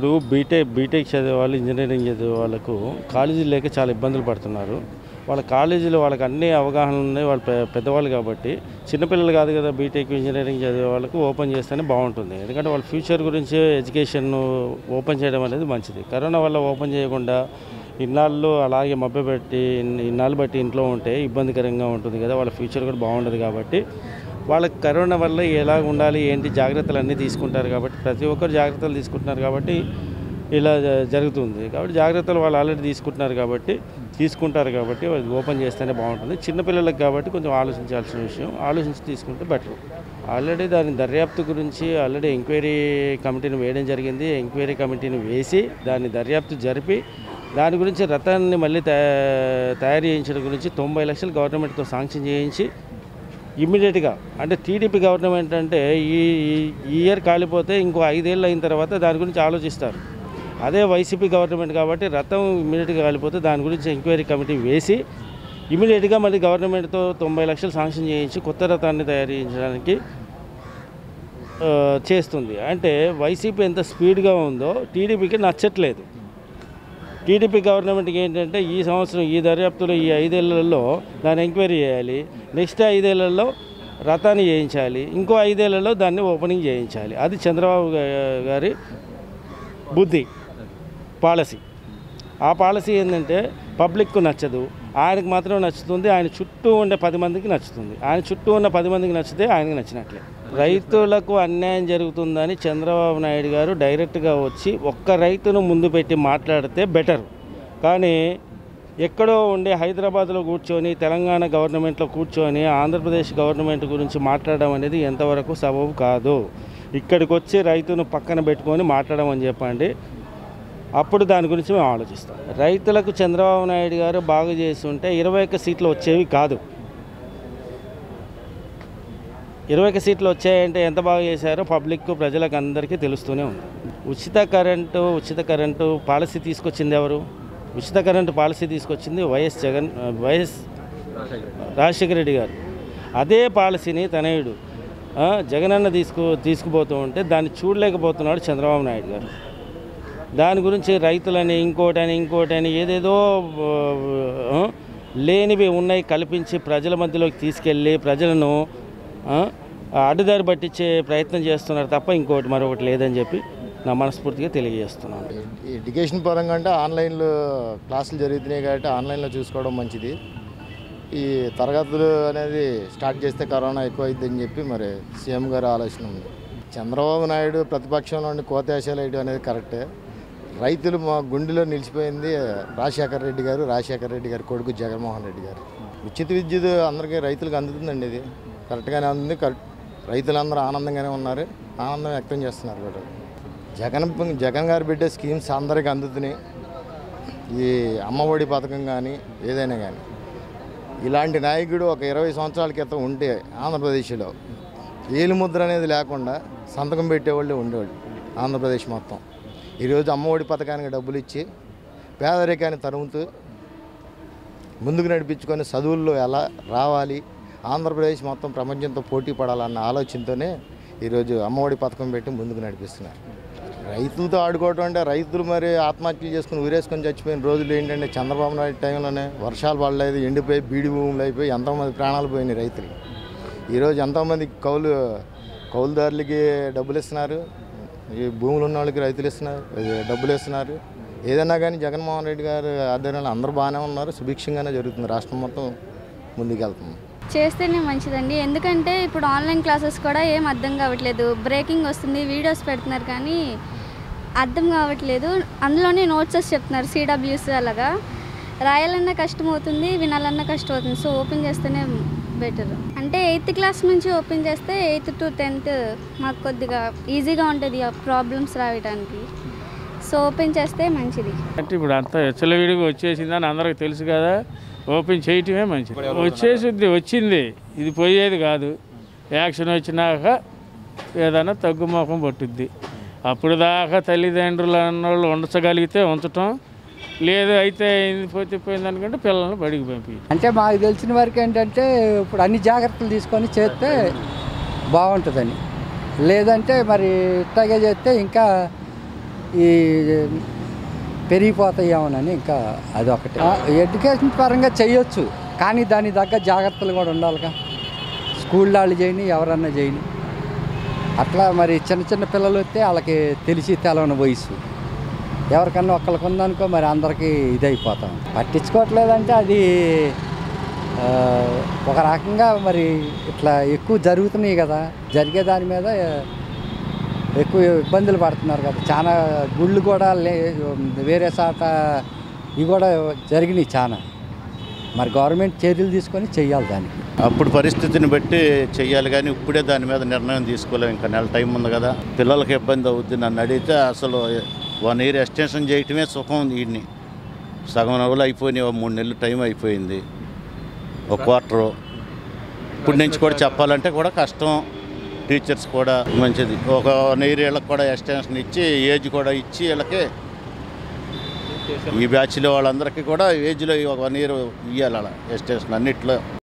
ఇప్పుడు BTech BTech చదివే వాళ్ళు ఇంజనీరింగ్ చదివే వాళ్ళకు కాలేజీలు లేక చాలా ఇబ్బందులు పడుతున్నారు వాళ్ళ కాలేజీలో వాళ్ళకి అన్ని అవగాహన ఉన్నాయి వాళ్ళు పె- పెద్దవాళ్ళు కాబట్టి చిన్నపిల్లలు కాదు కదా బీటెక్ ఇంజనీరింగ్ చదివే వాళ్ళకు ఓపెన్ చేస్తేనే బాగుంటుంది ఎందుకంటే వాళ్ళ ఫ్యూచర్ గురించి ఎడ్యుకేషన్ ఓపెన్ చేయడం అనేది మంచిది కరోనా వల్ల ఓపెన్ చేయకుండా ఇన్నాళ్ళు అలాగే మభ్యపెట్టి ఇన్ని- ఇన్నాళ్ళు బట్టి ఇంట్లో ఉంటే ఇబ్బందికరంగా ఉంటుంది కదా వాళ్ళ ఫ్యూచర్ కూడా బాగుండదు కాబట్టి వాళ్ళకి కరోనా వల్ల ఎలా ఉండాలి ఏంటి జాగ్రత్తలు అన్నీ తీసుకుంటారు కాబట్టి ప్రతి ఒక్కరు జాగ్రత్తలు తీసుకుంటున్నారు కాబట్టి ఇలా జ- జరుగుతుంది కాబట్టి జాగ్రత్తలు వాళ్ళు ఆల్రెడీ తీసుకుంటున్నారు కాబట్టి తీసుకుంటారు కాబట్టి వాళ్ళు ఓపెన్ చేస్తేనే బాగుంటుంది చిన్నపిల్లలకు కాబట్టి కొంచెం ఆలోచించాల్సిన విషయం ఆలోచించి తీసుకుంటే బెటర్ ఆల్రెడీ దాని దర్యాప్తు గురించి ఆల్రెడీ ఎంక్వైరీ కమిటీని వేయడం జరిగింది ఎంక్వైరీ కమిటీని వేసి దాన్ని దర్యాప్తు జరిపి దాని గురించి రథాన్ని మళ్ళీ తయా- తయారు చేయించడం గురించి తొంభై లక్షలు గవర్నమెంట్తో శాంక్షన్ చేయించి ఇమ్మీడియట్గా అంటే టీడీపీ గవర్నమెంట్ అంటే ఈ ఈ- ఈ ఇయర్ కాలిపోతే ఇంకో ఐదేళ్ళు అయిన తర్వాత దాని గురించి ఆలోచిస్తారు అదే వైసీపీ గవర్నమెంట్ కాబట్టి రథం ఇమ్మీడియట్గా కాలిపోతే దాని గురించి ఎంక్వైరీ కమిటీ వేసి ఇమ్మీడియట్గా మళ్ళీ గవర్నమెంట్తో తొంభై లక్షలు శాంక్షన్ చేయించి కొత్త రథాన్ని తయారు చేయించడానికి ఆ, చేస్తుంది అంటే వైసీపీ ఎంత స్పీడ్గా ఉందో టీడీపీకి నచ్చట్లేదు టీడీపీ గవర్నమెంట్కి ఏంటంటే ఈ సంవత్సరం ఈ దర్యాప్తులో ఈ ఐదేళ్లలో దాన్ని ఎంక్వైరీ చేయాలి నెక్స్ట్ ఐదేళ్లలో రథాన్ని చేయించాలి ఇంకో ఐదేళ్లలో దాన్ని ఓపెనింగ్ చేయించాలి అది చంద్రబాబు గా- గారి బుద్ధి పాలసీ ఆ పాలసీ ఏంటంటే పబ్లిక్కు నచ్చదు ఆయనకు మాత్రం నచ్చుతుంది ఆయన చుట్టూ ఉండే పది మందికి నచ్చుతుంది ఆయన చుట్టూ ఉన్న పది మందికి నచ్చితే ఆయనకి నచ్చినట్లే రైతులకు అన్యాయం జరుగుతుందని చంద్రబాబు నాయుడు గారు డైరెక్ట్గా వచ్చి ఒక్క రైతును ముందు పెట్టి మాట్లాడితే బెటర్ కానీ ఎక్కడో ఉండే హైదరాబాద్లో కూర్చొని తెలంగాణ గవర్నమెంట్లో కూర్చొని ఆంధ్రప్రదేశ్ గవర్నమెంట్ గురించి మాట్లాడడం అనేది ఎంతవరకు సబబు కాదు ఇక్కడికి వచ్చి రైతును పక్కన పెట్టుకొని మాట్లాడమని చెప్పండి అప్పుడు దాని గురించి మేము ఆలోచిస్తాం రైతులకు చంద్రబాబు నాయుడు గారు బాగు చేసి ఉంటే ఇరవై ఒక్క సీట్లు వచ్చేవి కాదు ఇరవై ఒక్క సీట్లు వచ్చాయంటే ఎంత బాగా చేశారో పబ్లిక్ ప్రజలకు అందరికీ తెలుస్తూనే ఉంది ఉచిత కరెంటు ఉచిత కరెంటు పాలసీ తీసుకొచ్చింది ఎవరు ఉచిత కరెంటు పాలసీ తీసుకొచ్చింది వైఎస్ జగన్ వైఎస్ రాజశేఖర రెడ్డి గారు అదే పాలసీని తనయుడు ఆ, జగనన్న తీసుకు తీసుకుపోతూ ఉంటే దాన్ని చూడలేకపోతున్నాడు చంద్రబాబు నాయుడు గారు దాని గురించి రైతులని ఇంకోటని ఇంకోటని ఏదేదో ఆ, లేనివి ఉన్నాయి కల్పించి ప్రజల మధ్యలోకి తీసుకెళ్ళి ప్రజలను ఆ, అడ్డుదారి పట్టించే ప్రయత్నం చేస్తున్నారు తప్ప ఇంకోటి మరొకటి లేదని చెప్పి నా మనస్ఫూర్తిగా తెలియజేస్తున్నాను ఈ ఎడ్యుకేషన్ పరంగా అంటే ఆన్లైన్లో క్లాసులు జరుగుతున్నాయి కాబట్టి ఆన్లైన్లో చూసుకోవడం మంచిది ఈ తరగతులు అనేది స్టార్ట్ చేస్తే కరోనా ఎక్కువ అని చెప్పి మరి సీఎం గారు ఆలోచన ఉంది చంద్రబాబు నాయుడు ప్రతిపక్షంలో ఉండి కోతేశాలు వేయడం అనేది కరెక్టే రైతులు మా గుండెలో నిలిచిపోయింది రాజశేఖర రెడ్డి గారు రాజశేఖర రెడ్డి గారి కొడుకు జగన్మోహన్ రెడ్డి గారు ఉచిత విద్యుత్ అందరికీ రైతులకు అందుతుందండి ఇది కరెక్ట్గానే అందుతుంది కరెక్ట్ రైతులందరూ ఆనందంగానే ఉన్నారు ఆనందం వ్యక్తం చేస్తున్నారు కూడా జగన్ జగన్ గారి బిడ్డ స్కీమ్స్ అందరికీ అందుతున్నాయి ఈ అమ్మఒడి పథకం కానీ ఏదైనా కానీ ఇలాంటి నాయకుడు ఒక ఇరవై సంవత్సరాల క్రితం ఉంటే ఆంధ్రప్రదేశ్లో ఏలుముద్ర అనేది లేకుండా సంతకం పెట్టేవాళ్ళు ఉండేవాళ్ళు ఆంధ్రప్రదేశ్ మొత్తం ఈరోజు అమ్మఒడి పథకానికి డబ్బులు ఇచ్చి పేదరికాన్ని తరుముతూ ముందుకు నడిపించుకొని చదువుల్లో ఎలా రావాలి ఆంధ్రప్రదేశ్ మొత్తం ప్రపంచంతో పోటీ పడాలన్న ఆలోచనతోనే ఈరోజు అమ్మఒడి పథకం పెట్టి ముందుకు నడిపిస్తున్నారు రైతులతో ఆడుకోవటం అంటే రైతులు మరి ఆత్మహత్యలు చేసుకుని ఊరేసుకొని చచ్చిపోయిన రోజులు ఏంటంటే చంద్రబాబు నాయుడు టైంలోనే వర్షాలు పడలేదు ఎండిపోయి బీడి భూములు అయిపోయి ఎంతోమంది ప్రాణాలు పోయినాయి రైతులు ఈరోజు ఎంతోమంది కౌలు కౌలుదారులకి డబ్బులు ఇస్తున్నారు ఈ భూములు ఉన్న వాళ్ళకి రైతులు ఇస్తున్నారు ఇది డబ్బులు ఇస్తున్నారు ఏదైనా కానీ జగన్మోహన్ రెడ్డి గారు ఆధ్వర్యంలో అందరూ బాగానే ఉన్నారు సుభిక్షంగానే జరుగుతుంది రాష్ట్రం మొత్తం ముందుకెళ్తుంది చేస్తేనే మంచిదండి ఎందుకంటే ఇప్పుడు ఆన్లైన్ క్లాసెస్ కూడా ఏం అర్థం కావట్లేదు బ్రేకింగ్ వస్తుంది వీడియోస్ పెడుతున్నారు కానీ అర్థం కావట్లేదు అందులోనే నోట్సెస్ చెప్తున్నారు సిడబ్ల్యూస్ అలాగా రాయాలన్నా కష్టం అవుతుంది వినాలన్నా కష్టం అవుతుంది సో ఓపెన్ చేస్తేనే బెటర్ అంటే ఎయిత్ క్లాస్ నుంచి ఓపెన్ చేస్తే ఎయిత్ టు టెన్త్ మాకు కొద్దిగా ఈజీగా ఉంటుంది ఆ ప్రాబ్లమ్స్ రాయడానికి సో ఓపెన్ చేస్తే మంచిది అంటే ఇప్పుడు అంతా విడిగా వచ్చేసిందని అందరికి తెలుసు కదా ఓపెన్ చేయటమే మంచిది వచ్చేసింది వచ్చింది ఇది పోయేది కాదు యాక్షన్ వచ్చినాక ఏదైనా తగ్గుముఖం పట్టుద్ది అప్పుడు దాకా తల్లిదండ్రులు అన్నోళ్ళు ఉంచగలిగితే ఉంచటం లేదు అయితే ఇది పోతే పోయింది అనుకుంటే పిల్లల్ని బడికి పంపి అంటే మాకు తెలిసిన వరకు ఏంటంటే ఇప్పుడు అన్ని జాగ్రత్తలు తీసుకొని చేస్తే బాగుంటుందని లేదంటే మరి ఇట్లాగే చేస్తే ఇంకా ఈ పెరిగిపోతాయేమోనని ఇంకా అదొకటి ఆ, ఎడ్యుకేషన్ పరంగా చేయొచ్చు కానీ దాని తగ్గ జాగ్రత్తలు కూడా ఉండాలిగా స్కూల్ వాళ్ళు చేయని ఎవరన్నా చేయని అట్లా మరి చిన్న చిన్న పిల్లలు వస్తే వాళ్ళకి తెలిసి తెలవని వయసు ఎవరికన్నా ఒక్కరికి ఉందనుకో మరి అందరికీ ఇదైపోతాం పట్టించుకోవట్లేదంటే అది ఆ, ఒక రకంగా మరి ఇట్లా ఎక్కువ జరుగుతున్నాయి కదా జరిగే దాని మీద ఎక్కువ ఇబ్బందులు పడుతున్నారు కదా చాలా గుళ్ళు కూడా లే వేరే చాట ఇవి కూడా జరిగినాయి చాలా మరి గవర్నమెంట్ చర్యలు తీసుకొని చెయ్యాలి దానికి అప్పుడు పరిస్థితిని బట్టి చెయ్యాలి కానీ ఇప్పుడే దాని మీద నిర్ణయం తీసుకోలేము ఇంకా నెల టైం ఉంది కదా పిల్లలకి ఇబ్బంది అవుద్ది నన్ను అడిగితే అసలు వన్ ఇయర్ ఎక్స్టెన్షన్ చేయటమే సుఖం వీడిని సగం రోజులు అయిపోయినాయి ఓ మూడు నెలలు టైం అయిపోయింది ఒక క్వార్టరు ఇప్పుడు నుంచి కూడా చెప్పాలంటే కూడా కష్టం టీచర్స్ కూడా మంచిది ఒక వన్ ఇయర్ వీళ్ళకి కూడా ఎక్స్టెన్షన్ ఇచ్చి ఏజ్ కూడా ఇచ్చి వీళ్ళకి ఈ బ్యాచ్లో వాళ్ళందరికీ కూడా ఏజ్లో ఒక వన్ ఇయర్ ఇవ్వాలి అలా ఎక్స్టెన్షన్ అన్నిట్లో